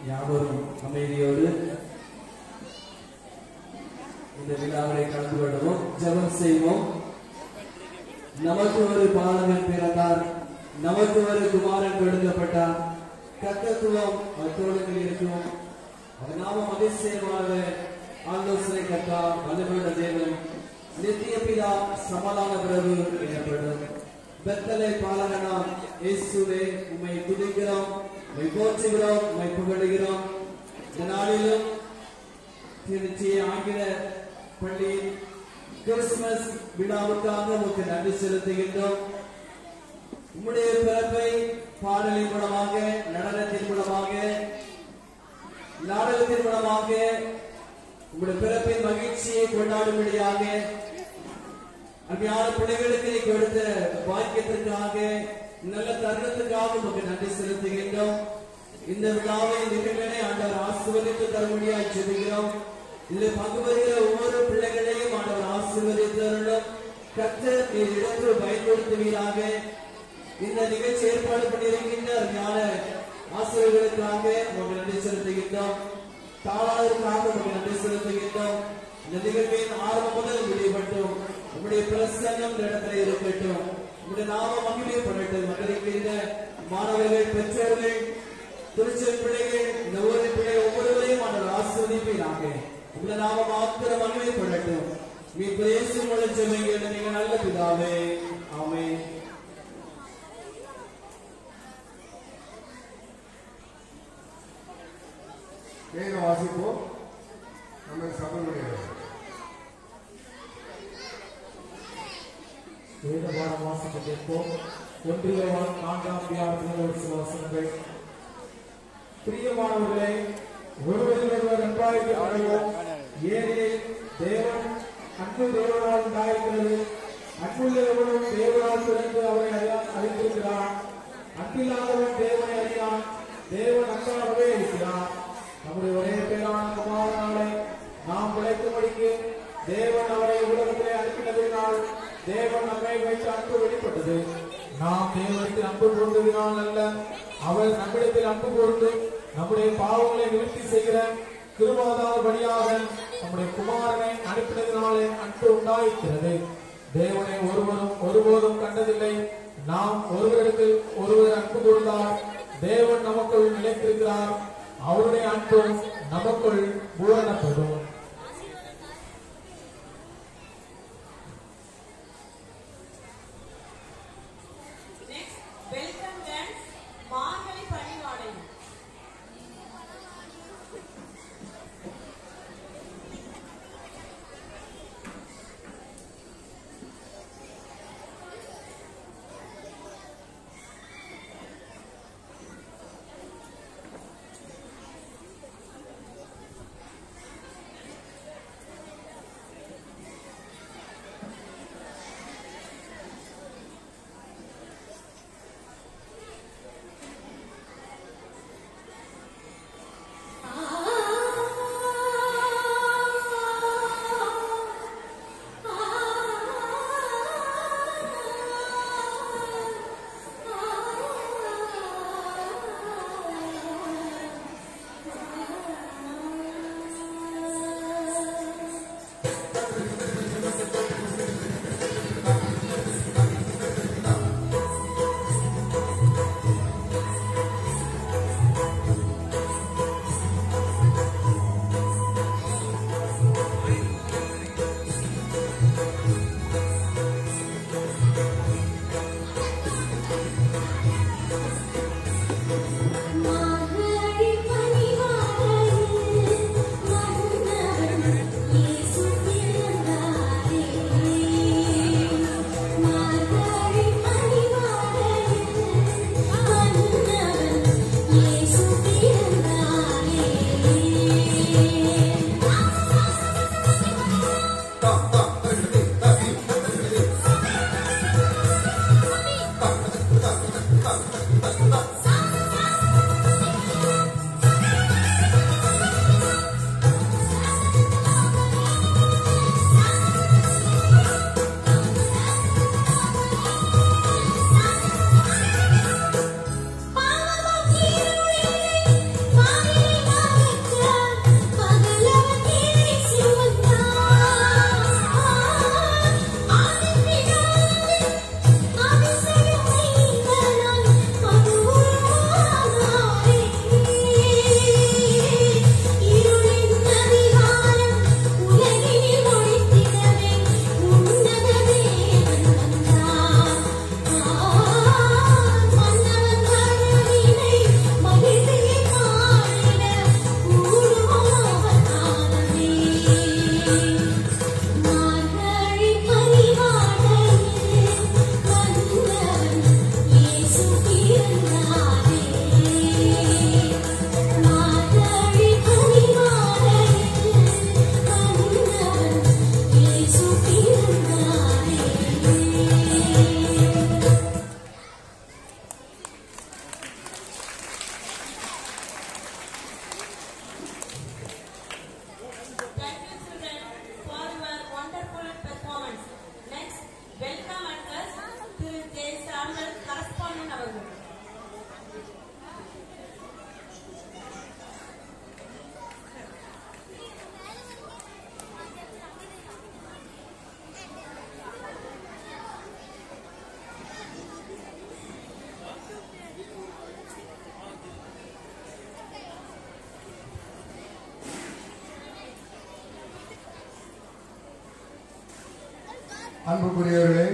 யாவரும் அமைதியோடு இந்த விழாவை கலந்து கொள்வோம் ஜெபம் செய்வோம் நமக்கு ஒரு பாலகன் பிறந்தார் நமக்கு ஒரு குமாரன் கொடுக்கப்பட்டார் கத்தத்துவம் அத்தோடு இருக்கும் அவர் நாமம் அதிசயமாக ஆலோசனை கத்தா வலுவுள்ள தேவன் நித்திய பிதா சமாதான பிரபு எனப்படும் பெத்தலை பாலகனாம் இயேசுவே உம்மை துதிக்கிறோம் உம்மை போற்றுகிறோம் உம்மை புகழுகிறோம் இந்த நாளிலும் திருச்சி ஆங்கில பள்ளி கிறிஸ்துமஸ் விழாவுக்காக உமக்கு நன்றி செலுத்துகின்றோம் உம்முடைய பிறப்பை பாடலின் மூலமாக நடனத்தின் மூலமாக நாடகத்தின் மூலமாக உங்களுடைய பிறப்பின் மகிழ்ச்சியை கொண்டாடும்படியாக அருமையான பிள்ளைகளுக்கு நீ கொடுத்த பாக்கியத்திற்காக நல்ல தருணத்துக்காக உமக்கு நன்றி செலுத்துகின்றோம் இந்த விழாவை நிகழ்வினை ஆண்டவர் ஆசீர்வதித்து தரும்படியாய் செல்கிறோம் இதில் பங்கு வருகிற ஒவ்வொரு பிள்ளைகளையும் ஆண்டவர் ஆசீர்வதித்தருளும் கர்த்தர் நீர் இடத்தில் பயன்படுத்துவீராக இந்த நிகழ்ச்சி ஏற்பாடு பண்ணியிருக்கின்ற அருமையான ஆசிரியர்களுக்காக உங்கள் நன்றி செலுத்துகின்றோம் தாளாளருக்காக உங்கள் நன்றி செலுத்துகின்றோம் இந்த நிகழ்வின் ஆரம்பம் முதல் முடிவட்டும் உங்களுடைய பிரசன்னம் இந்த இடத்துல இருக்கட்டும் உங்களுடைய நாம மகிமைப்படட்டும் வந்திருக்கின்ற மாணவர்கள் பெற்றோர்கள் திருச்சல் பிள்ளைகள் இந்த ஊரின் பிள்ளை ஒவ்வொருவரையும் ஆண்டவர் ஆஸ்வதிப்பீராக உங்களுடைய நாம மாத்திரம் மகிமைப்படட்டும் மீ பிரேசு மூலம் செல்லுங்கள் நீங்கள் நல்ல பிதாவே ஆமென் வேத வாசிப்போம் நம்ம சபையுடைய வேத பாடம் வாசிக்க கேட்போம் ஒன்றியவான் நான்காம் அதிகாரத்தில் ஒரு சில வசனங்கள் பிரியமானவர்களே ஒருவரில் ஒருவர் அன்பாய்க்கு அடைவோம் ஏனெனில் தேவன் அன்பு தேவனால் உண்டாயிருக்கிறது அன்புள்ள எவனும் தேவனால் பிறந்து அவரை அறியா- அறிந்திருக்கிறான் அன்பில்லாதவன் தேவனை அறியான் தேவன் அன்பாகவே இருக்கிறான் நம்முடைய ஒரே பேரான குமாரனாலே நாம் பிழைக்கும்படிக்கு தேவன் அவரை உலகத்திலே அனுப்பினதினால் தேவன் நம்மை வைத்து அன்பு வெளிப்பட்டது நாம் தேவனத்தில் அன்பு கூர்ந்ததினால் அல்ல அவர் நம்மிடத்தில் அன்பு கூர்ந்து நம்முடைய பாவங்களை நிவர்த்தி செய்கிற திருவாதார வழியாக நம்முடைய குமாரனை அனுப்பினதினாலே அன்பு உண்டாயிருக்கிறது தேவனை ஒருவரும் ஒருபோதும் கண்டதில்லை நாம் ஒருவரிடத்தில் ஒருவர் அன்பு கூர்ந்தால் தேவன் நமக்குள் நிலைத்திருக்கிறார் அவருடைய அன்பும் நமக்குள் பூரணப்படும் Next, welcome dance, மார்கழி பணிவாடை மார்கழி பனிவாடையில் மன்னவன் இயேசு பிறந்தாரே மார்கழி பனிவாடையில் மன்னவன் இயேசு பிறந்தாரே பாவம் தீருளே பாவிலே அன்புக்குரியவர்களே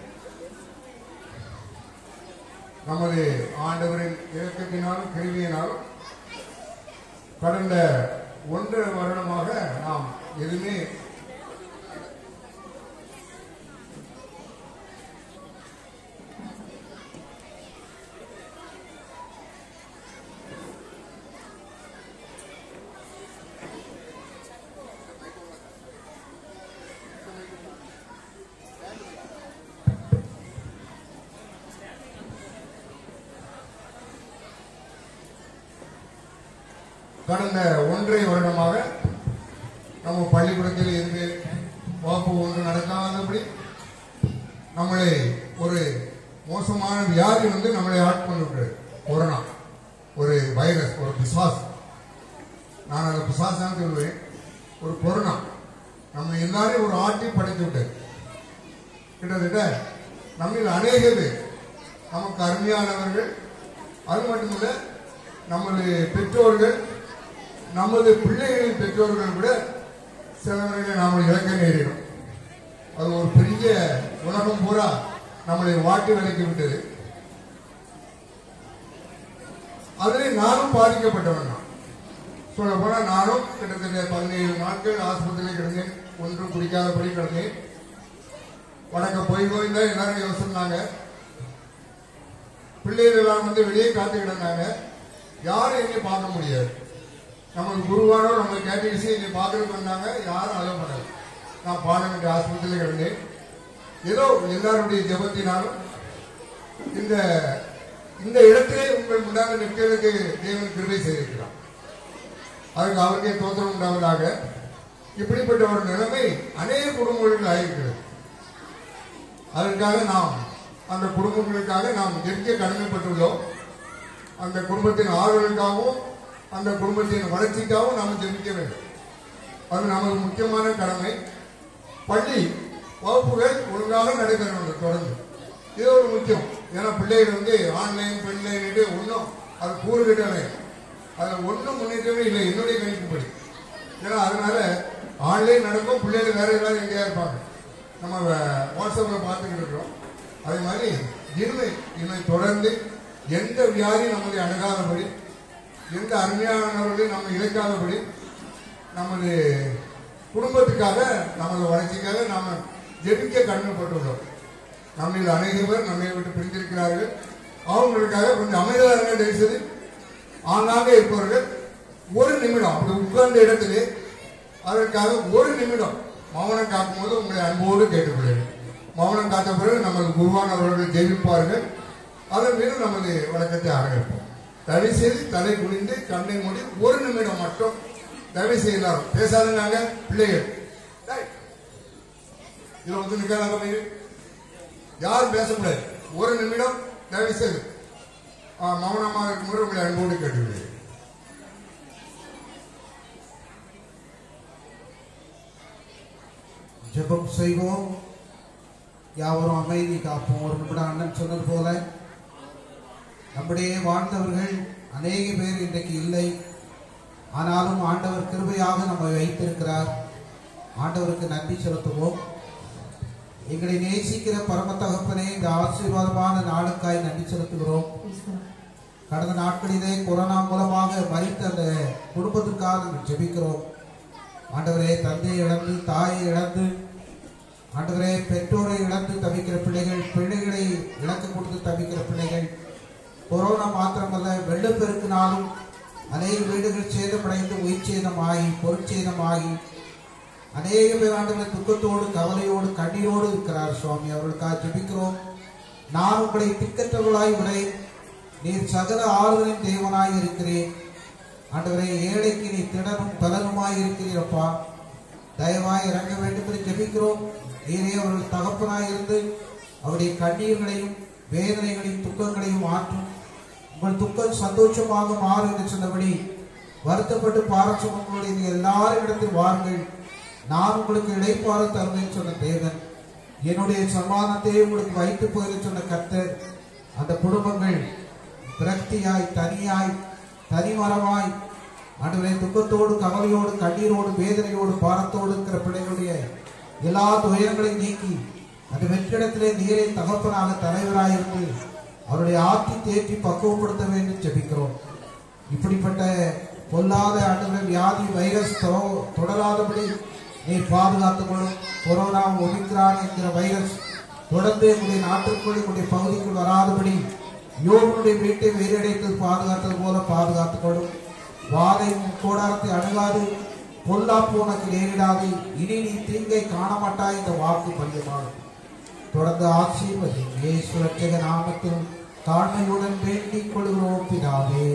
நமது ஆண்டவரின் இறக்கத்தினாலும் கிருவியினாலும் கடந்த ஒன்றரை வருடமாக நாம் எதுவுமே கடந்த ஒன்றரை வருடமாக நம்ம பள்ளிக்கூடத்தில் இருந்து வகுப்பு ஒன்று நடக்காதபடி நம்மளை ஒரு மோசமான வியாதி வந்து நம்மளை ஆட்கொண்டு கொரோனா ஒரு வைரஸ் ஒரு பிசாஸ் நான் அதை பிசாஸ் தான் சொல்லுவேன் ஒரு கொரோனா நம்ம எல்லாரையும் ஒரு ஆட்டி படைத்து விட்டது கிட்டத்தட்ட நம்மில் அநேக பேர் நமக்கு அருமையானவர்கள் அது மட்டுமல்ல நமது பெற்றோர்கள் நமது பிள்ளைகளின் பெற்றோர்கள் கூட சிலவர்களை நாம் இழக்க நேரிடும் அது ஒரு பெரிய உலகம் பூரா நம்மளை வாட்டி விலக்கி விட்டது அதில் நானும் பாதிக்கப்பட்டவன் தான் சொல்ல போனா நானும் கிட்டத்தட்ட பதினேழு நாட்கள் ஆஸ்பத்திரியில் கிடந்தேன் ஒன்றும் குடிக்காதபடி கிடந்தேன் வடக்க போய் போய் தான் எல்லாரும் யோசிச்சாங்க பிள்ளைகள் எல்லாம் வந்து வெளியே காத்து கிடந்தாங்க யாரும் என்னை பார்க்க முடியாது நமக்கு குருவானோ நம்ம கேட்டகிசி என்னை பார்க்கறதுக்கு வந்தாங்க யாரும் அலோ பண்ணல நான் பாலமேட்டு ஆஸ்பத்திரியில் கிடந்தேன் ஏதோ எல்லாருடைய ஜெபத்தினாலும் இந்த இந்த இடத்திலே உங்கள் முன்னாடி நிற்கிறதுக்கு தேவன் கிருபை செய்திருக்கிறார் அதுக்கு அவருக்கே தோற்றம் உண்டாவதாக இப்படிப்பட்ட ஒரு நிலைமை அநேக குடும்பங்களுக்கு ஆயிருக்கிறது அதற்காக நாம் அந்த குடும்பங்களுக்காக நாம் ஜெபிக்க கடமைப்பட்டுள்ளோம் அந்த குடும்பத்தின் ஆறுதலுக்காகவும் அந்த குடும்பத்தின் வளர்ச்சிக்காகவும் நாம் ஜெபிக்க வேண்டும் அது நமது முக்கியமான கடமை பள்ளி வகுப்புகள் ஒழுங்காக நடைபெற வேண்டும் தொடர்ந்து இது ஒரு முக்கியம் ஏன்னா பிள்ளைகள் வந்து ஆன்லைன் பெண்லைன் ஒன்றும் அது கூறுகிட்டன அதில் ஒன்றும் முன்னேற்றமே இல்லை என்னுடைய கணிப்புப்படி ஏன்னா அதனால ஆன்லைன் நடக்கும் பிள்ளைகள் வேற ஏதாவது எங்கேயா இருப்பாங்க நம்ம வ- வாட்ஸ்அப்ல பார்த்துக்கிட்டு இருக்கிறோம் அதே மாதிரி இனிமை இனிமை தொடர்ந்து எந்த வியாதி நம்மளை அணுகாதபடி எந்த அருமையானவர்களையும் நம்ம இழைக்காதபடி நமது குடும்பத்துக்காக நமது வளர்ச்சிக்காக நாம ஜெபிக்க கடமைப்பட்டுள்ளோம் நம்மில் அநேக பேர் நம்மை விட்டு பிரிந்திருக்கிறார்கள் அவங்களுக்காக கொஞ்சம் அமைதியாக இருங்க தயவு செய்து ஆங்காங்கே இருப்பவர்கள் ஒரு நிமிடம் அப்படி உட்கார்ந்த இடத்திலே அதற்காக ஒரு நிமிடம் மௌனம் காக்கும் போது உங்களை அன்போடு கேட்டுக்கொள்கிறேன் மௌனம் காத்த பிறகு நமது குருவானவர்கள் ஜெயிப்பார்கள் அதன் மீது நமது வழக்கத்தை ஆரம்பிப்போம் தயவு செய்து தலை குனிந்து கண்ணை மூடி ஒரு நிமிடம் மட்டும் தயவு செய்யலாம் பேசாதுங்க பிள்ளைகள் டேய், இதுல வந்து நிக்கிறாங்க பாரு. யாரும் பேசக்கூடாது ஒரு நிமிடம் தயவு செய்து ஆ, மௌனமாக இருக்கும்போது உங்களை அன்போடு கேட்டுக்கொள்கிறேன் ஜெபம் செய்வோம் யாவரும் அமைதி காப்போம் ஒரு நிமிடம் அண்ணன் சொன்னது போல நம்முடைய வாழ்ந்தவர்கள் அநேக பேர் இன்றைக்கு இல்லை ஆனாலும் ஆண்டவர் கிருபையாக நம்மை வைத்திருக்கிறார் ஆண்டவருக்கு நன்றி செலுத்துவோம் எங்களை நேசிக்கிற பரம தகப்பனே இந்த ஆசீர்வாதமான நாளுக்காய் நன்றி செலுத்துகிறோம் கடந்த நாட்களிலே கொரோனா மூலமாக மறித்த அந்த குடும்பத்திற்காக நாங்கள் ஜெபிக்கிறோம் ஆண்டவரே தந்தையை இழந்து தாயை இழந்து ஆண்டவரே பெற்றோரை இழந்து தவிக்கிற பிள்ளைகள் பிள்ளைகளை இழக்க கொடுத்து தவிக்கிற பிள்ளைகள் கொரோனா மாத்திரமல்ல வெள்ளப்பெருக்கினாலும் அநேக வீடுகள் சேதமடைந்து உயிர் சேதமாகி பொருட்சேதமாகி அநேக பேர் ஆண்டவரை துக்கத்தோடு கவலையோடு கண்ணீரோடு இருக்கிறார் சுவாமி அவர்களுக்காக ஜெபிக்கிறோம் நான் உங்களை திக்கற்றவர்களாய் விடேன் நீர் சகல ஆறுதலின் தேவனாய் இருக்கிறேன் ஆண்டவரே ஏழைக்கு நீ திடனும் பலனுமாய் இருக்கிறீரப்பா தயவாய் இறங்க வேண்டும் என்று ஜெபிக்கிறோம் நீரே அவர்கள் தகப்பனாய் இருந்து அவருடைய கண்ணீர்களையும் வேதனைகளையும் துக்கங்களையும் மாற்றும் உங்கள் துக்கம் சந்தோஷமாக மாறும் என்று சொன்னபடி வருத்தப்பட்டு பாரசுமங்களுடைய நீங்கள் எல்லாரும் இடத்தில் வாருங்கள் நான் உங்களுக்கு இடைப்பாறு தருவேன் சொன்ன தேவன் என்னுடைய சமாதானத்தை உங்களுக்கு வைத்து போயிரு சொன்ன கர்த்தர் அந்த குடும்பங்கள் விரக்தியாய் தனியாய் தனிமரமாய் ஆண்டவரே துக்கத்தோடு கவலையோடு கண்ணீரோடு வேதனையோடு பாரத்தோடு இருக்கிற பிள்ளைகளுடைய எல்லா துயரங்களையும் நீக்கி அந்த வெற்றிடத்திலே நீரை தகப்பனாக தலைவராயிருந்து அவருடைய ஆத்தி தேற்றி பக்குவப்படுத்த வேண்டும் ஜெபிக்கிறோம் இப்படிப்பட்ட பொல்லாத ஆண்டுகள் வியாதி வைரஸ் தொ- தொடராதபடி நீர் பாதுகாத்துக் கொள்ளும் கொரோனா ஒமிக்ரான் என்கிற வைரஸ் தொடர்ந்து எங்களுடைய நாட்டுக்குள் எங்களுடைய பகுதிக்குள் வராதபடி யோகனுடைய வீட்டை வேறடைத்து பாதுகாத்தது போல பாதுகாத்துக் கொள்ளும் வாதை உன் கூடாரத்தை அணுகாது பொல்லாப்பு உனக்கு நேரிடாது இனி நீ தீங்கை காண மாட்டாய் இந்த வாக்கு பள்ளியமாகும் தொடர்ந்து ஆசீர்வதி இயேசு ரட்சக நாமத்தில் தாழ்மையுடன் வேண்டிக் கொள்கிறோம் பிதாவே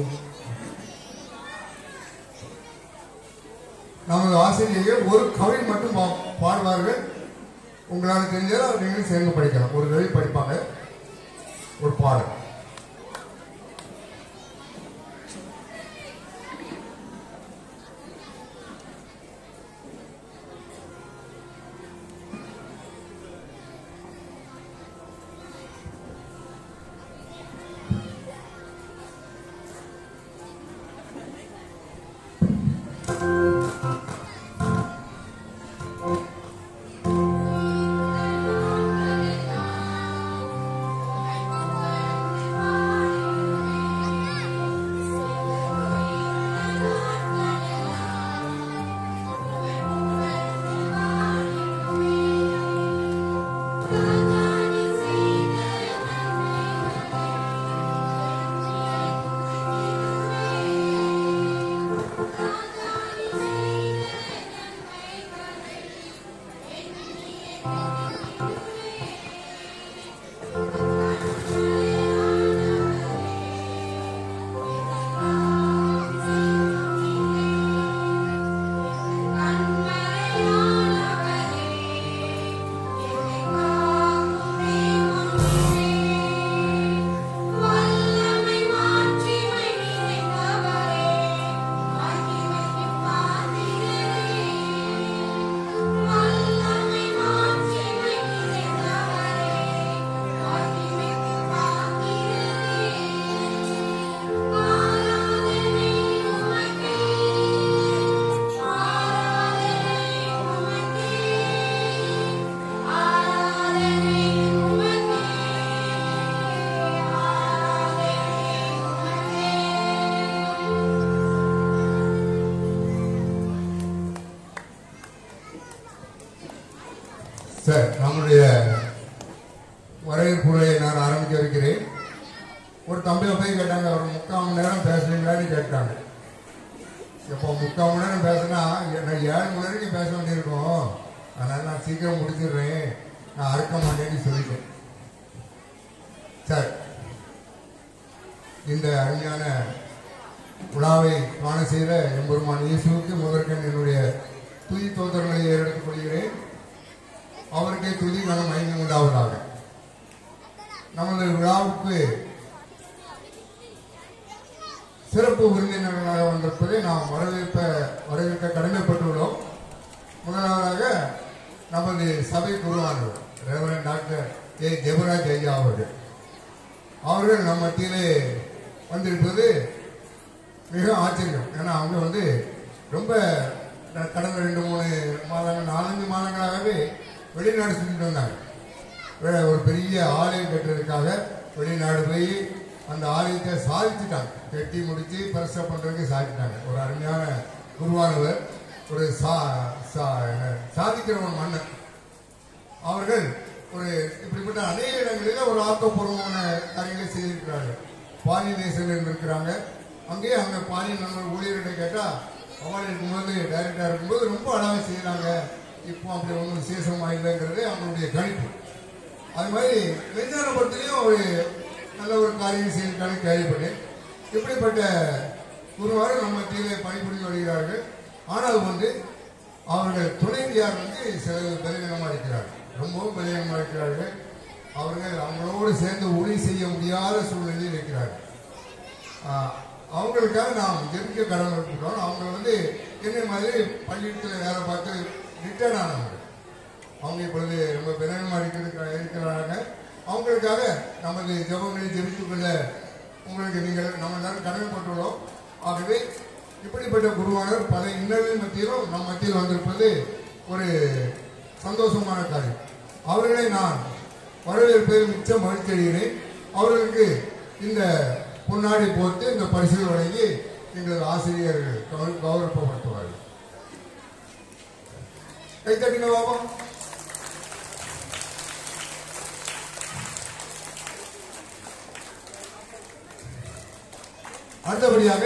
நமது ஆசிரியர்கள் ஒரு கவி மட்டும் பா- பாடுவார்கள் உங்களால் தெரிஞ்சதை அவர் நீங்களும் சேர்ந்து படிக்கலாம் ஒரு கவி படிப்பாங்க ஒரு பாடல் சார் நம்முடைய வரவேற்புரையை நான் ஆரம்பிக்க வைக்கிறேன் ஒரு தம்பியை போய் கேட்டாங்க ஒரு முக்கால் மணி நேரம் பேசுறீங்களான்னு கேட்டாங்க இப்போ முக்கால் மணி நேரம் பேசினா நான் ஏழு மணி வரைக்கும் பேச வேண்டியிருக்கும் அதனால நான் சீக்கிரம் முடிச்சிடுறேன் நான் அறுக்க மாட்டேன்னு சொல்லிட்டேன் சார் இந்த அருமையான விழாவை காண செய்த எம்பெருமான் இயேசுவுக்கு முதற்கண் என்னுடைய துதி தோதர்களை ஏறெடுத்துக் கொள்கிறேன் அவருக்கே துதி கணம் ஐந்து உண்டாவதாக நமது விழாவுக்கு சிறப்பு விருந்தினர்களாக வந்திருப்பதை நாம் வரவேற்ப வரவேற்க கடமைப்பட்டுள்ளோம் முதலாவதாக நமது சபை குருவானவர் ரெவரன் டாக்டர் ஏ ஜெபராஜ் ஐயா அவர்கள் அவர்கள் நம் மத்தியிலே வந்திருப்பது மிக ஆச்சரியம் ஏன்னா அவங்க வந்து ரொம்ப க- கடந்த ரெண்டு மூணு மாதங்கள் நாலஞ்சு மாதங்களாகவே வெளிநாடு சுற்றிட்டு வந்தாங்க வே- ஒரு பெரிய ஆலயம் கட்டுறதுக்காக வெளிநாடு போய் அந்த ஆலயத்தை சாதிச்சுட்டாங்க கட்டி முடிச்சு பரிசா பண்றதுக்கு சாதிச்சிட்டாங்க ஒரு அருமையான குருவானவர் ஒரு சா சா- என்ன, சாதிக்கிற ஒரு மன்னன் அவர்கள் ஒரு இப்படிப்பட்ட அநேக இடங்களில் ஒரு ஆக்கப்பூர்வமான காரியங்களை செய்திருக்கிறார்கள் பாலி தேசத்தில் இருக்கிறாங்க அங்கேயே அவங்க பாலி நம்ம ஊழியர்கிட்ட கேட்டா அவள் இருக்கும்போது டைரக்டா இருக்கும்போது ரொம்ப அழகாக செய்யறாங்க இப்போ அப்படி ஒன்றும் விசேஷமா இல்லைங்கிறது அவங்களுடைய கணிப்பு அது மாதிரி வெஞ்சானபுரத்துலேயும் ஒரு நல்ல ஒரு காரியம் செய்திருக்காங்க கேள்விப்பட்டேன் இப்படிப்பட்ட குருவார் நம்ம மத்தியிலே பணிபுரிந்து வருகிறார்கள் ஆனால் வந்து அவர்கள் துணைவியார் வந்து சில பலவீனமாக இருக்கிறார்கள் ரொம்பவும் பலவீனமாக இருக்கிறார்கள் அவர்கள் அவங்களோடு சேர்ந்து உதவி செய்ய முடியாத சூழ்நிலையில் இருக்கிறார்கள் ஆஹ், அவங்களுக்காக நாம் ஜெபிக்க கடமை இருக்கிறோம் அவங்க வந்து என்ன மாதிரி பள்ளியிடத்தில் வேலை பார்த்து ரிட்டர்ன் ஆனவங்க அவங்க இப்பொழுது ரொம்ப பலவீனமாக இருக்கிற இருக்கிறாங்க அவங்களுக்காக நமது ஜெபங்களை ஜெபித்துக் கொள்ள உங்களுக்கு நீங்கள் நம்ம எல்லாரும் கடமைப்பட்டுள்ளோம் ஆகவே இப்படிப்பட்ட குருவானவர் பல இன்னல்கள் மத்தியிலும் நம் மத்தியில் வந்திருப்பது ஒரு சந்தோஷமான காரியம் அவர்களை நான் வரவேற்பதில் மிச்ச மகிழ்ச்சி அடைகிறேன் அவர்களுக்கு இந்த பொன்னாடை போட்டு இந்த பரிசு வழங்கி எங்களது ஆசிரியர்கள் கௌர- கௌரவப்படுத்துவார்கள் கை தட்டின பாபா அடுத்தபடியாக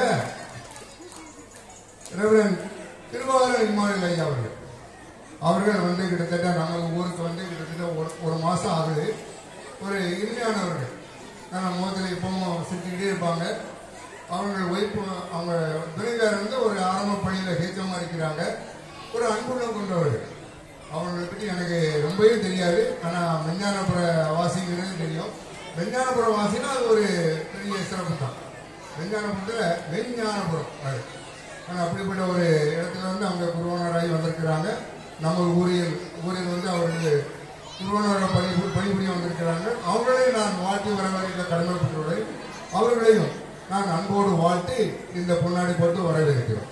ரெவரன் திருவாரூர் இம்மானுவேல் ஐயா அவர்கள் அவர்கள் வந்து கிட்டத்தட்ட நம்ம ஊருக்கு வந்து கிட்டத்தட்ட ஒரு ஒரு மாதம் ஆகுது ஒரு இனிமையானவர்கள் நம்ம முகத்தில் இப்பவும் சிரிச்சுக்கிட்டே இருப்பாங்க அவர்கள் ஒய்ஃப் அவங்க துணைவியார் வந்து ஒரு ஆரம்ப பணியில் ஹெச்சமாக இருக்கிறாங்க ஒரு அன்புள்ளம் கொண்டவர்கள் அவங்களை பற்றி எனக்கு ரொம்பவே தெரியாது ஆனால் மெஞ்ஞானபுர வாசிங்கிறது தெரியும் மெஞ்ஞானபுர வாசினா அது ஒரு பெரிய சிறப்பு தான் வெஞ்ஞானபுரத்தில் வெஞ்ஞானபுரம் அது ஆனால் அப்படிப்பட்ட ஒரு இடத்துல வந்து அவங்க குருவானராகி வந்திருக்கிறாங்க நம்ம ஊரில் ஊரில் வந்து அவர்கள் குருவானவரை பணி பணிபுரிய வந்திருக்கிறாங்க அவங்களையும் நான் வாழ்த்தி வரவேற்க கடமைப்பட்டுள்ளேன் அவர்களையும் நான் அன்போடு வாழ்த்தி இந்த பொன்னாடி போட்டு வரவேற்கிறோம்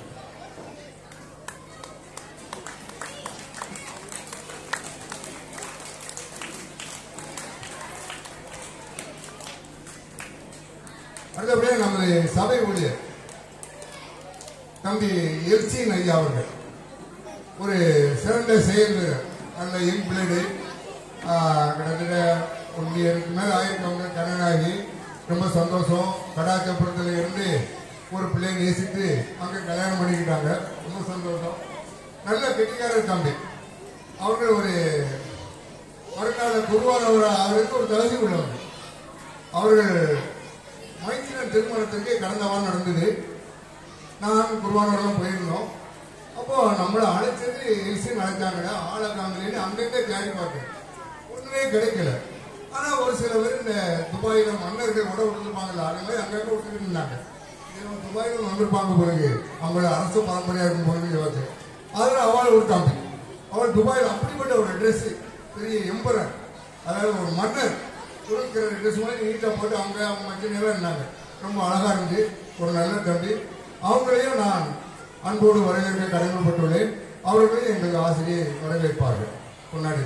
அடுத்தபடியாக நமது சபை ஊழியர் தம்பி எல்சின் ஐயா அவர்கள் ஒரு சிறந்த செயல் வீரர் நல்ல யங் பிளேடு கிட்டத்தட்ட ஒன் இயருக்கு மேலே ஆயிருக்கவங்க கண்ணனாகி ரொம்ப சந்தோஷம் கடாச்சப்புறத்தில் இருந்து ஒரு பிள்ளையை நேசித்து அங்கே கல்யாணம் பண்ணிக்கிட்டாங்க ரொம்ப சந்தோஷம் நல்ல கெட்டிக்காரர் தம்பி அவர்கள் ஒரு வருங்கால குருவானவர் அவருக்கு ஒரு தகுதி உள்ளவங்க அவர்கள் மைத்திரன் திருமணத்துக்கு கடந்த வாரம் நடந்தது நான் குருவானவரெல்லாம் போயிருந்தோம் அப்போ நம்மளை அழைச்சது எல்சின்னு அழைச்சாங்க ஆளக்காங்கலேன்னு அங்கங்கே தேடி பார்த்தேன் ஒன்றுமே கிடைக்கல ஆனால் ஒரு சில பேர் இந்த துபாயில் மன்னர்கள் கூட விட்டுருப்பாங்கல்ல அதனால அங்கங்கே விட்டுட்டு இருந்தாங்க இது துபாயில் வந்திருப்பாங்க பிறகு அவங்களோட அரசு பரம்பரையாக இருக்கும் பொழுது யோசிச்சு அதில் அவள் ஒரு தம்பி அவள் துபாயில் அப்படிப்பட்ட ஒரு ட்ரெஸ் பெரிய எம்பரர் அதாவது ஒரு மன்னர் கொடுக்கிற ட்ரெஸ் மாதிரி நீட்டாக போட்டு அவங்க அவங்க மச்சினெல்லாம் இருந்தாங்க ரொம்ப அழகாக இருந்துச்சு ஒரு நல்ல தம்பி அவங்களையும் நான் அன்போடு வரவேற்க கடமைப்பட்டுள்ளேன் அவர்களையும் எங்கள் ஆசிரியர் வரவேற்பார்கள் கொண்டாடி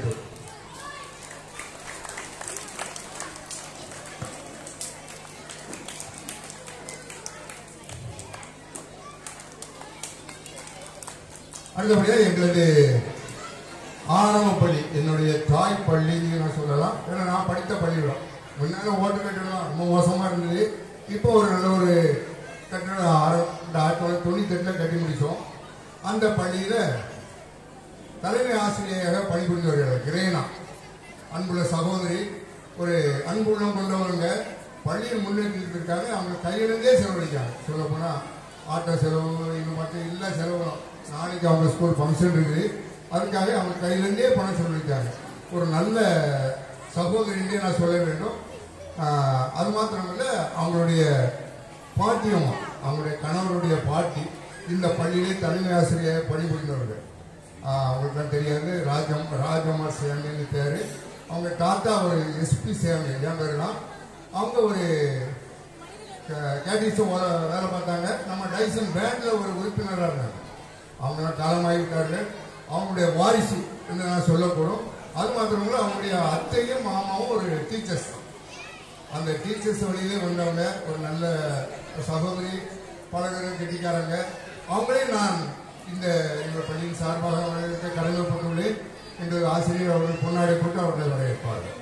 அடுத்தபடியாக எங்களது ஆரம்ப பள்ளி என்னுடைய தாய் பள்ளின்னு நான் சொல்லலாம் ஏன்னா நான் படித்த பள்ளிக்கூடம் முன்னாடி ஓட்டு கட்டிடம் ரொம்ப மோசமாக இருந்தது இப்போ ஒரு நல்ல ஒரு கட்டிடம் ஆரம் இந்த ஆயிரத்தி தொள்ளாயிரத்தி தொண்ணூத்தெட்டில் கட்டி முடித்தோம் அந்த பள்ளியில் தலைமை ஆசிரியராக பணிபுரிந்து வருகிறார் கிரேனா அன்புள்ள சகோதரி ஒரு அன்புள்ளம் கொண்டவங்க பள்ளியை முன்னேற்றிருக்காங்க அவங்க கையிலிருந்தே செலவழிக்காங்க சொல்ல போனால் ஆட்டோ செலவு இது மட்டும் இல்லை செலவு நாளைக்கு அவங்க ஸ்கூல் ஃபங்க்ஷன் இருக்குது அதுக்காக அவங்க கையிலிருந்தே பணம் செலவழிக்காங்க ஒரு நல்ல சகோதரின்றே நான் சொல்ல வேண்டும் ஆஹ், அது மாத்திரமல்ல அவங்களுடைய பாட்டியும் அவங்களுடைய கணவருடைய பாட்டி இந்த பள்ளியிலே தலைமை ஆசிரியர் பணிபுரிந்தவர்கள் ஆஹ் அவங்களுக்குலாம் தெரியாது ராஜம் ராஜம்மா சேமின்னு பேர் அவங்க தாத்தா ஒரு எஸ்பி சேமி என் பேருலாம் அவங்க ஒரு கேட்டிஸும் வேலை பார்த்தாங்க நம்ம டைசன் பேண்டில் ஒரு உறுப்பினராக இருந்தாங்க அவங்களாம் காலமாகிவிட்டார்கள் அவங்களுடைய வாரிசு என்று நான் சொல்லக்கூடும் அது மாத்திரமல்ல அவங்களுடைய அத்தையும் மாமாவும் ஒரு டீச்சர்ஸ் அந்த டீச்சர்ஸ் வழியிலே வந்தவங்க ஒரு நல்ல சகோதரி பழகர் கெட்டிக்காரங்க அவங்களே நான் இந்த எங்கள் பள்ளியின் சார்பாக வரவேற்க கடமைப்பட்டுள்ளேன் எங்கள் ஆசிரியர் அவர்கள் பொன்னாடை போட்டு அவர்களை வரவேற்பார்கள்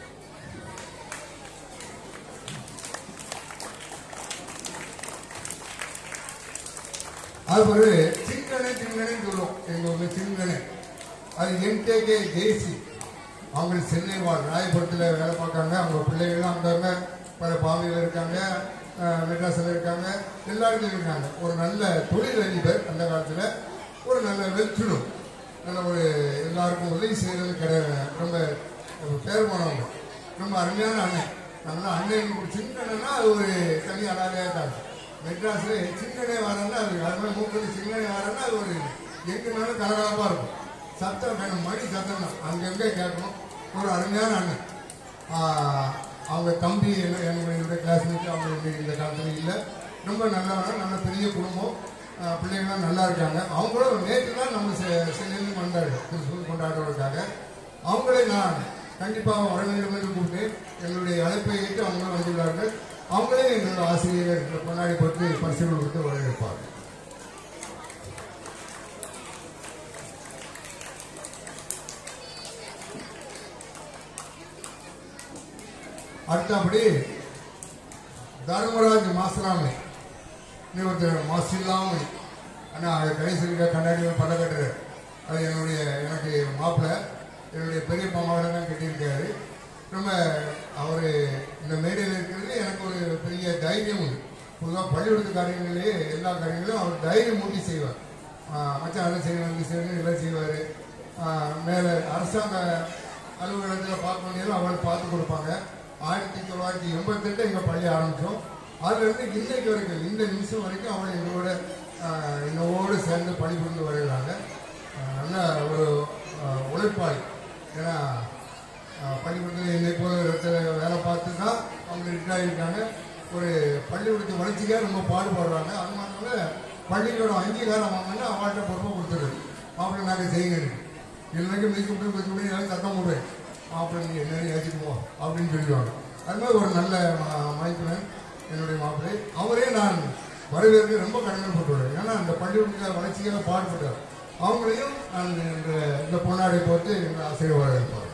அது பிறகு சிங்கனை சிங்கனை சொல்லுவோம் எங்க ஊர்ல சிங்கனை அது என்கேகே ஜெய்சி அவங்க சென்னை வாழ் ராயபுரத்தில் வேலை பார்க்காங்க அவங்க பிள்ளைகள்லாம் அங்கே பல பாவையில் இருக்காங்க அஹ், மெட்ராஸில் இருக்காங்க எல்லா இடத்துலையும் இருக்காங்க ஒரு நல்ல தொழில் அதிபர் அந்த காலத்தில் ஒரு நல்ல வெற்றிடும் நல்ல ஒரு எல்லாருக்கும் உதவி செய்கிறது கிடையாது ரொம்ப பேர் போனவங்க ரொம்ப அருமையான அண்ணன் நல்லா அண்ணன் சின்னனா அது ஒரு தனி அழகாக இருக்காங்க மெட்ராஸ்ல சின்னனே வரேன்னா அது அது மாதிரி மூக்கடி சின்னனே வரேன்னா அது ஒரு எங்கனாலும் கலகலப்பாக இருக்கும் சத்தம் வேணும் மணி சத்தம் தான் அங்கங்கே கேட்கணும் ஒரு அருமையான அண்ணன் ஆஹ், அவங்க தம்பி என்ன என்னுடைய கிளாஸ்மேட் அவங்க இந்த- இந்த காலத்தில் இல்லை ரொம்ப நல்லவங்க நல்ல பெரிய குடும்பம் ஆஹ், பிள்ளைங்களாம் நல்லா இருக்காங்க அவங்களும் நேற்று தான் நம்ம செ- சென்னையிலேருந்து வந்தார்கள் கிறிஸ்துவ கொண்டாடுறதுக்காக அவங்களே நான் கண்டிப்பாக வர வேண்டும் என்று கூப்பிட்டு எங்களுடைய அழைப்பை ஏற்று அவங்களும் வந்துள்ளார்கள் அவங்களே எங்களுடைய ஆசிரியர் இந்த பொன்னாடி பற்றி பரிசுகள் கொடுத்து வரவேற்பார்கள் அடுத்தபடி தர்மராஜ் மாஸ்டராமணி நீ ஒருத்தர் மாஸ்டர் இல்லாமல் அண்ணா அது கடைசி இருக்க கண்ணாடி பல்ல கட்டுறாரு அது என்னுடைய எனக்கு மாப்பிள்ளை என்னுடைய பெரிய மாமாவிட தான் கட்டியிருக்காரு ரொம்ப அவர் இந்த மேடையில் இருக்கிறது எனக்கு ஒரு பெரிய தைரியம் உண்டு பொதுவாக பள்ளிக்கூடத்து காரியங்களிலே எல்லா காரியங்களும் அவர் தைரியம் மூட்டி செய்வார் ஆஹ் மச்சான் அதை செய்யணும் இது செய்யணும் இதெல்லாம் செய்வார் மேலே அரசாங்க அலுவலகத்தில் பார்க்க வேண்டியதும் அவர் பார்த்து கொடுப்பாங்க ஆயிரத்தி தொள்ளாயிரத்தி எண்பத்தெட்டு எங்கள் பள்ளி ஆரம்பித்தோம் அதுலேருந்து இன்னைக்கு வரைக்கும் இந்த நிமிஷம் வரைக்கும் அவள் எங்களோட ஆஹ், என்னோடு சேர்ந்து பணிபுரிந்து வருகிறாங்க ஆஹ், நல்ல ஒரு ஆஹ், உழைப்பாளி ஏன்னா ஆஹ், பள்ளிக்கூடத்தில் என்னை போல இடத்துல வேலை பார்த்து தான் அவங்க ரிட்டையர் ஆகியிருக்காங்க ஒரு பள்ளிக்கூடத்து வளர்ச்சிக்காக ரொம்ப பாடுபடுறாங்க அது மட்டும் இல்ல, பள்ளிக்கூடம் அங்கீகாரம் வாங்கினா அவள்கிட்ட பொறுப்பை கொடுத்துருது மாப்பிள்ளை நாங்கள் செய்யுங்க இல்லைக்கு மீக்கு இப்படி பத்து மணி நேரம் சத்தம் போடுவேன் மாப்பிள்ளை நீ என்ன ஏற்றிக்குவோம் அப்படின்னு சொல்லிடுவாங்க அது மாதிரி ஒரு நல்ல மைத்துனன் என்னுடைய மாப்பிள்ளை அவரே நான் வரவேற்க ரொம்ப கடமைப்பட்டுள்ளேன் ஏன்னா அந்த பள்ளிக்கூடத்தில் வளர்ச்சிக்காக பாடுபட்டார் அவங்களையும் நான் இந்த இந்த பொன்னாடை போட்டு எங்கள் ஆசிரியர் வரவேற்பார்கள்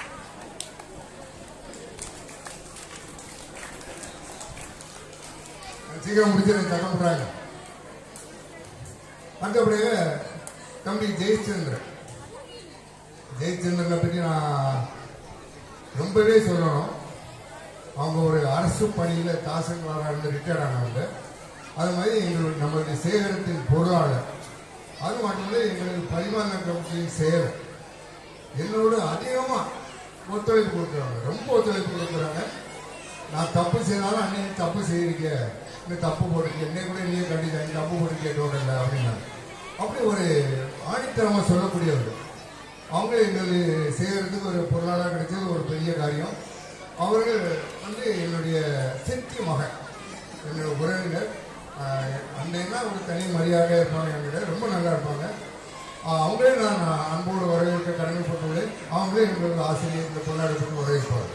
சீக்கிரம் முடிச்சு தகப்படுறாங்க அடுத்தபடியாக தம்பி ஜெயச்சந்திரன் ஜெயச்சந்திரனை பற்றி நான் ரொம்பவே சொல்லணும் அவங்க ஒரு அரசு பணியில் தாசில்தாராக இருந்து ரிட்டையர்ட் ஆனவங்க அது மாதிரி எங்களுடைய நம்மளுடைய சேகரத்தின் பொருளாளர் அது மட்டுமில்லை எங்களுக்கு பரிமாண கமிட்டியின் செயலர் என்னோட அதிகமாக ஒத்துழைப்பு கொடுக்குறாங்க ரொம்ப ஒத்துழைப்பு கொடுக்குறாங்க நான் தப்பு செய்தாலும் அண்ணே நீ தப்பு செய்யிருக்க இந்த தப்பு போட்டுருக்க என்னை கூட நீயே கண்டிச்சா நீ தப்பு போட்டு கேட்டோடல அப்படின்னாங்க அப்படி ஒரு ஆணித்தரமாக சொல்லக்கூடியவர்கள் அவங்க எங்களுக்கு செய்கிறதுக்கு ஒரு பொருளாதாரம் கிடைச்சது ஒரு பெரிய காரியம் அவர்கள் வந்து என்னுடைய சித்தி மகன் என்னோட உறவினர் ஆஹ், அன்னைன்னா ஒரு தனி மரியாதையாக இருப்பாங்க என்கிட்ட ரொம்ப நல்லா இருப்பாங்க ஆஹ், அவங்களே நான் அன்போடு வரவேற்க கடமைப்பட்டுள்ளேன் அவங்களே எங்களுக்கு ஆசிரியர் இந்த பொன்னாடி போட்டு வரவேற்பார்கள்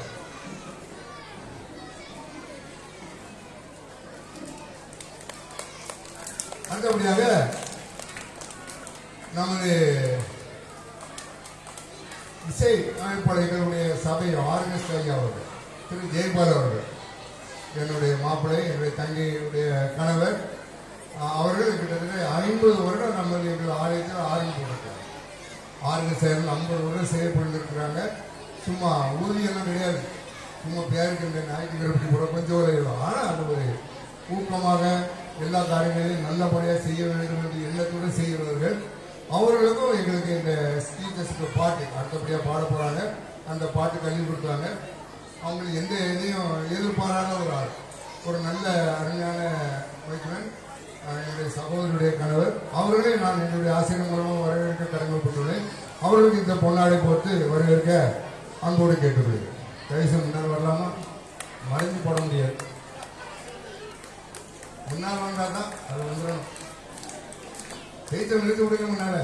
அடுத்தபடியாக நமது இசை அமைப்பாளர்களுடைய சபை ஆர்கஸ்ட் ஐயா அவர்கள் திரு ஜெயபால் அவர்கள் என்னுடைய மாப்பிள்ளை என்னுடைய தங்கையுடைய கணவர் அஹ், அவர்கள் கிட்டத்தட்ட ஐம்பது வருடம் நம்ம எங்கள் ஆலயத்தில் ஆரம்பிச்சிருக்காங்க ஆர்கஸ்ட் ஐம்பது வருடம் செயல்படுத்திருக்கிறாங்க சும்மா ஊதியெல்லாம் கிடையாது சும்மா பேருக்கு இந்த ஞாயிற்றுக்கிழமை கூட கொஞ்சம் ஒரு ஆனால் அது ஒரு ஊக்கமாக எல்லா காரியங்களையும் நல்லபடியாக செய்ய வேண்டும் என்று எண்ணத்தோடு செய்கிறவர்கள் அவர்களுக்கும் எங்களுக்கு இந்த ஸ்பீக்கர்ஸுக்கு பாட்டு அடுத்தபடியாக பாட போகிறாங்க அந்த பாட்டு கல்வி கொடுத்தாங்க அவங்களுக்கு எந்த இதையும் எதிர்பாராத ஒரு ஆள் ஒரு நல்ல அருமையான வைக்கிறேன் என்னுடைய சகோதரருடைய கணவர் அவர்களே நான் என்னுடைய ஆசிரியர் மூலமாக வரவேற்க கடமைப்பட்டுள்ளேன் அவர்களுக்கு இந்த பொன்னாடை போட்டு வரவேற்க அன்போடு கேட்டுக்கொள்கிறேன் தயவுசெய்து முன்னால் வரலாமா மறைஞ்சு போட முடியாது முன்னால் வந்தால் தான் அது வந்துடணும் ஜெயித்த நிறுத்தி விடுங்க முன்னால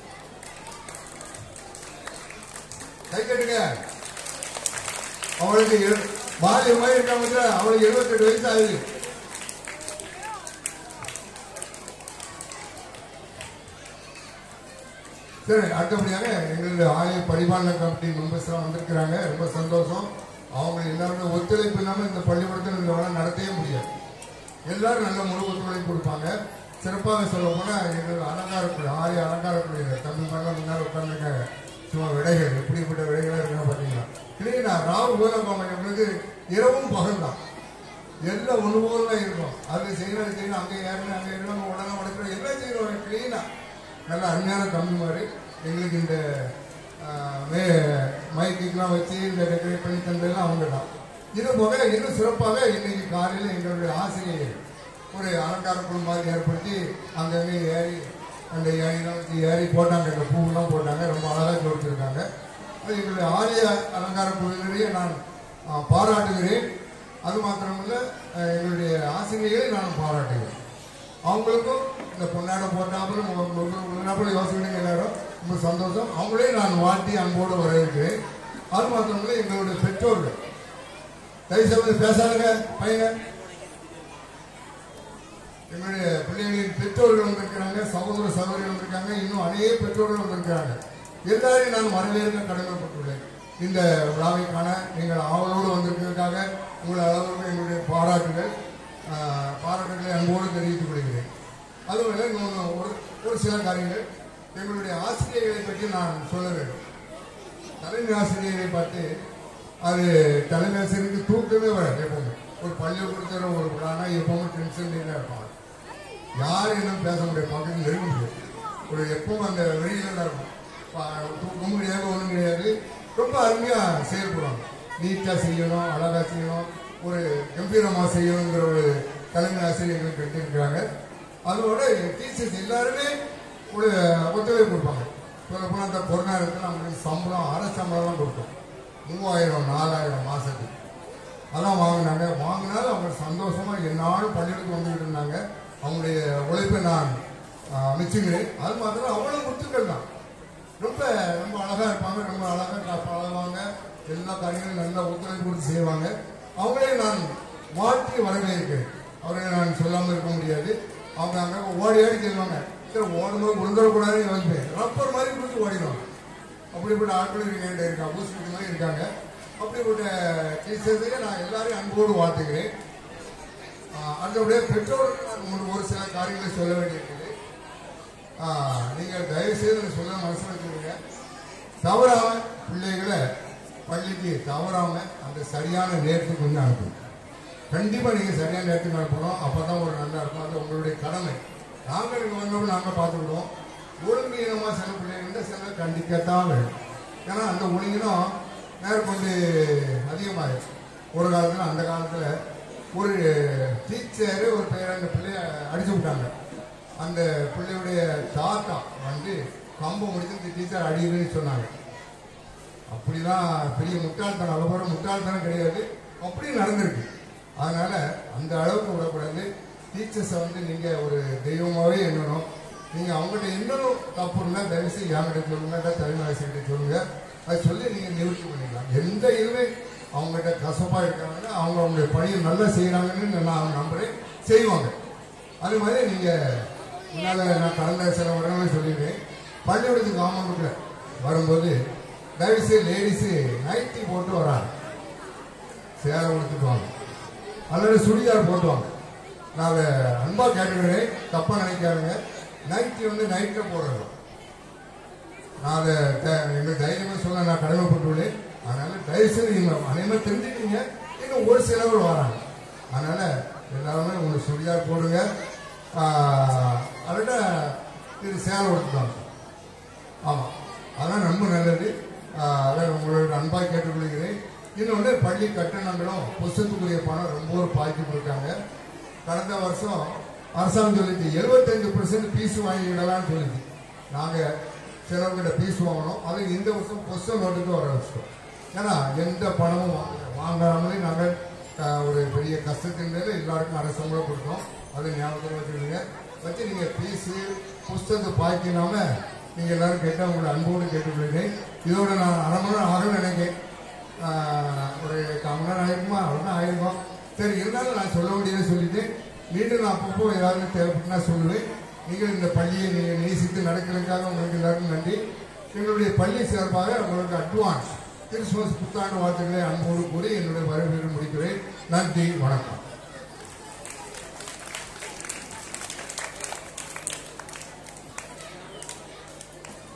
கை கட்டுங்க அவளுக்கு எழு- பாலியம் மாதிரி இருக்காம அவளுக்கு எழுபத்தெட்டு வயசு ஆகுது சரி அடுத்தபடியாக எங்களுடைய ஆலய பரிபாலன கமிட்டி மெம்பர்ஸ்லாம் வந்திருக்கிறாங்க ரொம்ப சந்தோஷம் அவங்க எல்லாருமே ஒத்துழைப்பு இல்லாமல் இந்த பள்ளிக்கூடத்தில் இந்த வேலை நடத்தவே முடியாது எல்லாரும் நல்ல முழு ஒத்துழைப்பு கொடுப்பாங்க சிறப்பாக சொல்ல போனால் எங்கள் அலங்காரக்குழு ஆரிய அலங்காரக்குழு தம்பி மாதிரிலாம் முன்னால் உட்காந்துருக்காங்க சும்மா விடைகள் எப்படிப்பட்ட விடைகளாக இருக்காங்க பார்த்தீங்களா இல்லைங்களா ராவு பூலகோமங்களுக்கு இரவும் பகல் தான் எல்லாம் ஒன்று போல தான் இருக்கும் அது செய்யணும் செய்யணும் அங்கே ஏறணும் அங்கே ஏறணும் உடனே உடனே எல்லாம் செய்யணும் க்ளீனாக நல்ல அருமையான தம்பி மாதிரி எங்களுக்கு இந்த ஆஹ், மே மைக்குக்கெல்லாம் வச்சு இந்த டெக்கரேட் பண்ணி தந்ததெல்லாம் அவங்க தான் இது போக இன்னும் சிறப்பாக இன்னைக்கு காலையில் எங்களுடைய ஆசிரியர் ஒரு அலங்கார குழு மாதிரி ஏற்படுத்தி அங்கங்கே ஏறி அந்த ஏறிலாம் வச்சு ஏறி போட்டாங்க இந்த பூவெல்லாம் போட்டாங்க ரொம்ப அழகாக கொடுத்துருக்காங்க அது எங்களுடைய ஆலய அலங்கார குழுவினரையே நான் ஆஹ், பாராட்டுகிறேன் அது மாத்திரமல்ல அஹ், எங்களுடைய ஆசிரியரை நான் பாராட்டுகிறேன் அவங்களுக்கும் இந்த பொன்னாடை போட்டாப்புல முன்னாப்புல யோசிக்கணுங்க எல்லாரும் ரொம்ப சந்தோஷம் அவங்களே நான் வாழ்த்தி அன்போடு வரவேற்கிறேன் அது மாத்திரமில்ல எங்களுடைய பெற்றோர்கள் தயவு செய்து பேசாதுங்க பையங்க எங்களுடைய பிள்ளைகளின் பெற்றோர்கள் வந்திருக்கிறாங்க சகோதர சகோதரிகள் வந்திருக்காங்க இன்னும் அநேக பெற்றோர்கள் வந்திருக்கிறாங்க எல்லாரையும் நான் வரவேற்க கடமைப்பட்டுள்ளேன் இந்த விழாவை காண நீங்கள் ஆவலோடு வந்திருக்கிறதுக்காக உங்கள் அளவுக்கு எங்களுடைய பாராட்டுகள் ஆஹ், பாராட்டுகளை அன்போடு தெரிவித்துக் கொள்கிறேன் அதுபோல இன்னொன்று ஒரு ஒரு சில காரியங்கள் எங்களுடைய ஆசிரியர்களை பற்றி நான் சொல்ல வேண்டும் தலைமை ஆசிரியரை பார்த்து அது தலைமை ஆசிரியருக்கு தூக்கமே வராது எப்பவுமே ஒரு பள்ளிக்கூடத்தில் ஒரு விழானா எப்பவுமே டென்ஷன் தான் இருப்பாங்க யார் என்ன பேச முடியாது பக்கத்தில் நெருங்க முடியாது ஒரு எப்பவும் அந்த வெளியில தான் இருக்கும் பா- தூக்கம் கிடையாது ஒன்றும் கிடையாது ரொம்ப அருமையா செயல்படுவாங்க நீட்டா செய்யணும் அழகா செய்யணும் ஒரு கம்பீரமா செய்யணுங்கிற ஒரு தலைமை ஆசிரியர்கள் கட்டிருக்கிறாங்க அதோட டீச்சர்ஸ் எல்லாருமே ஒரு ஒத்துழைப்பு கொடுப்பாங்க சொல்ல போனால் அந்த கொரோனா நேரத்தில் அவங்களுக்கு சம்பளம் அரை சம்பளம் கொடுத்தோம் மூவாயிரம் நாலாயிரம் மாசத்துக்கு அதான் வாங்கினாங்க வாங்கினாலும் அவங்க சந்தோஷமா என்னாலும் பள்ளிகளுக்கு வந்துகிட்டு இருந்தாங்க அவங்களுடைய உழைப்பை நான் ஆஹ், மெச்சுகிறேன் அது மாத்திரம் அவ்வளவு முத்துக்கள் தான் ரொம்ப ரொம்ப அழகா இருப்பாங்க ரொம்ப அழகா கா- பழகுவாங்க எல்லா காரியங்களும் நல்லா ஒத்துழைப்பு கொடுத்து செய்வாங்க அவங்களே நான் வாழ்த்தி வரவேற்கிறேன் அவரை நான் சொல்லாமல் இருக்க முடியாது அவங்க அங்க ஓடி ஆடி செல்வாங்க சரி ஓடும்போது விழுந்துடக்கூடாதுன்னு யோசிப்பேன் ரப்பர் மாதிரி கொடுத்து ஓடிடுவாங்க அப்படிப்பட்ட ஆட்கள் இருக்க இருக்கா பூஸ்ட் மாதிரி இருக்காங்க அப்படிப்பட்ட டீச்சர்ஸுக்கு நான் எல்லாரையும் அன்போடு வாழ்த்துகிறேன் ஆஹ் அடுத்தபடியே பெற்றோருக்கு நான் ஒரு- ஒரு சில காரியங்களை சொல்ல வேண்டியிருக்குது ஆஹ் நீங்கள் தயவு செய்து எனக்கு சொல்ல மனசு வச்சுக்கோங்க தவறாம பிள்ளைகளை பள்ளிக்கு தவறாம அந்த சரியான நேரத்துக்கு கொஞ்சம் அனுப்புங்க கண்டிப்பா நீங்க சரியான நேரத்துக்கு அனுப்பணும் அப்பதான் ஒரு நல்லா இருக்கும் அது உங்களுடைய கடமை நாங்க இங்க வந்தோம் நாங்க பார்த்துக்கிடுவோம் ஒழுங்கீனமா சில பிள்ளைங்க சில கண்டிக்கத்தான் வேணும் ஏன்னா அந்த ஒழுங்கினம் நேரம் கொஞ்சம் அதிகமாயிடுச்சு ஒரு காலத்துல அந்த காலத்துல ஒரு டீச்சர் ஒரு பேர் அந்த பிள்ளைய அடிச்சு விட்டாங்க அந்த பிள்ளையுடைய தாத்தா வந்து கம்பம் முடிச்சு இந்த டீச்சர் அடிக்கிறேன்னு சொன்னாங்க அப்படிதான் பெரிய முட்டாள்தனம் அவ்வளோ முட்டாள்தனம் கிடையாது அப்படி நடந்திருக்கு அதனால அந்த அளவுக்கு விடக்கூடாது டீச்சர்ஸை வந்து நீங்க ஒரு தெய்வமாவே எண்ணணும் நீங்க அவங்ககிட்ட இன்னும் தப்பு இருந்தா தயவு செய்து என்கிட்ட சொல்லுங்க இல்லை தலைமை ஆசிரியர்கிட்ட சொல்லுங்க அது சொல்லி நீங்க நிவர்த்தி பண்ணிக்கலாம் எந்த இதுவே அவங்ககிட்ட கசப்பா இருக்காங்கன்னா அவங்க அவங்களுடைய பணியை நல்லா செய்யறாங்கன்னு நான் நம்புறேன் செய்வாங்க அது மாதிரி நீங்க முன்னால நான் கடந்த சில வருடங்களே சொல்லியிருக்கேன் பள்ளிக்கூடத்துக்கு காமௌண்டுக்குள்ள வரும்போது தயவுசெய்து லேடிஸு நைட்டி போட்டு வராங்க சேலை கொடுத்துட்டு வாங்க அல்லது சுடிதார் போட்டு வாங்க நான் அன்பா கேட்டுக்கிறேன் தப்பா நினைக்காதுங்க நைட்டி வந்து நைட்ல போடுறது நான் அதை த- எங்களுக்கு தைரியமா சொல்ல நான் கடமைப்பட்டுள்ளேன் அதனால தயவுசெய்து நீங்க அனைவரும் தெரிஞ்சுக்கிங்க இன்னும் ஒரு சிலவர் வராங்க அதனால எல்லாருமே உங்களுக்கு சுடிதார் போடுங்க அதோட இது சேலை கொடுத்துட்டாங்க ஆமாம் அதான் ரொம்ப நல்லது ஆஹ் அதான் உங்களோட அன்பாக கேட்டுக்கொள்கிறேன் இன்னொன்று பள்ளி கட்டணங்களும் புஸ்தகத்துக்குரிய பணம் ரொம்ப ஒரு பாதிக்கப்பட்டிருக்காங்க கடந்த வருஷம் அரசாங்கம் சொல்லிச்சு எழுபத்தஞ்சு பர்சன்ட் பீஸ் வாங்கிடலாம்னு சொல்லிச்சு நாங்கள் சிலவங்கிட்ட பீஸ் வாங்கினோம் அது இந்த வருஷம் புஸ்தக நோட்டுக்கு வர வச்சிட்டோம் ஏன்னா எந்த பணமும் வாங்க வாங்காமலே நாங்கள் ஆஹ், ஒரு பெரிய கஷ்டத்தின் மேல எல்லாருக்கும் அரசாங்கம் கொடுத்தோம் அதை ஞாபகத்தில் வச்சுக்கிடுங்க வச்சு நீங்கள் பீஸு புஸ்தகத்தை பாய்க்கினாம நீங்க எல்லாரும் கேட்டா உங்களை அன்போடு கேட்டுக்கொள்கிறேன் இதோட நான் அரை மணி நேரம் ஆகணும்னு நினைக்கிறேன் ஆஹ், ஒரு கால் மணி நேரம் ஆயிருக்குமா அவ்வளோதான் ஆயிருக்கும் சரி இருந்தாலும் நான் சொல்ல வேண்டியதை சொல்லிட்டேன் மீண்டும் நான் அப்பப்போ ஏதாவது தேவைப்பட்டுனா சொல்லுவேன் நீங்கள் இந்த பள்ளியை நீங்கள் நேசித்து நடக்கிறதுக்காக உங்களுக்கு எல்லாருக்கும் நன்றி எங்களுடைய பள்ளி சார்பாக உங்களுக்கு அட்வான்ஸ் கிறிஸ்துமஸ் புத்தாண்டு வாழ்த்துக்களை அன்போடு கூறி என்னுடைய வரவேற்பு முடிக்கிறேன் நன்றி வணக்கம்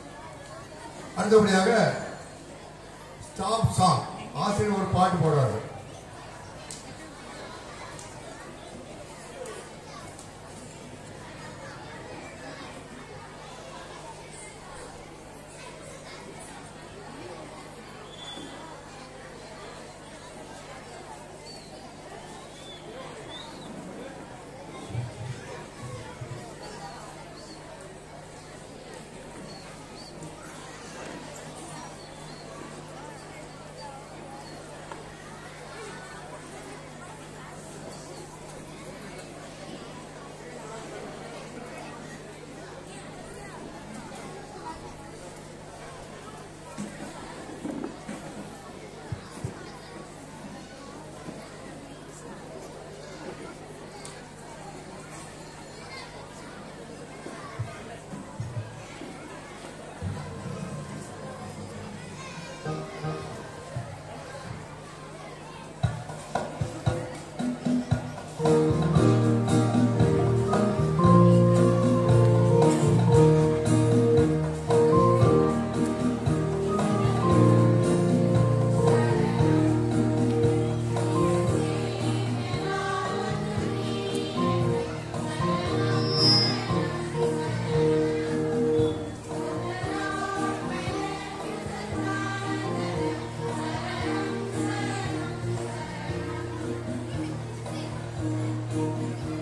அடுத்தபடியாக ஸ்டாப் சாங் ஆசிரியர் ஒரு பாட்டு போடுறாரு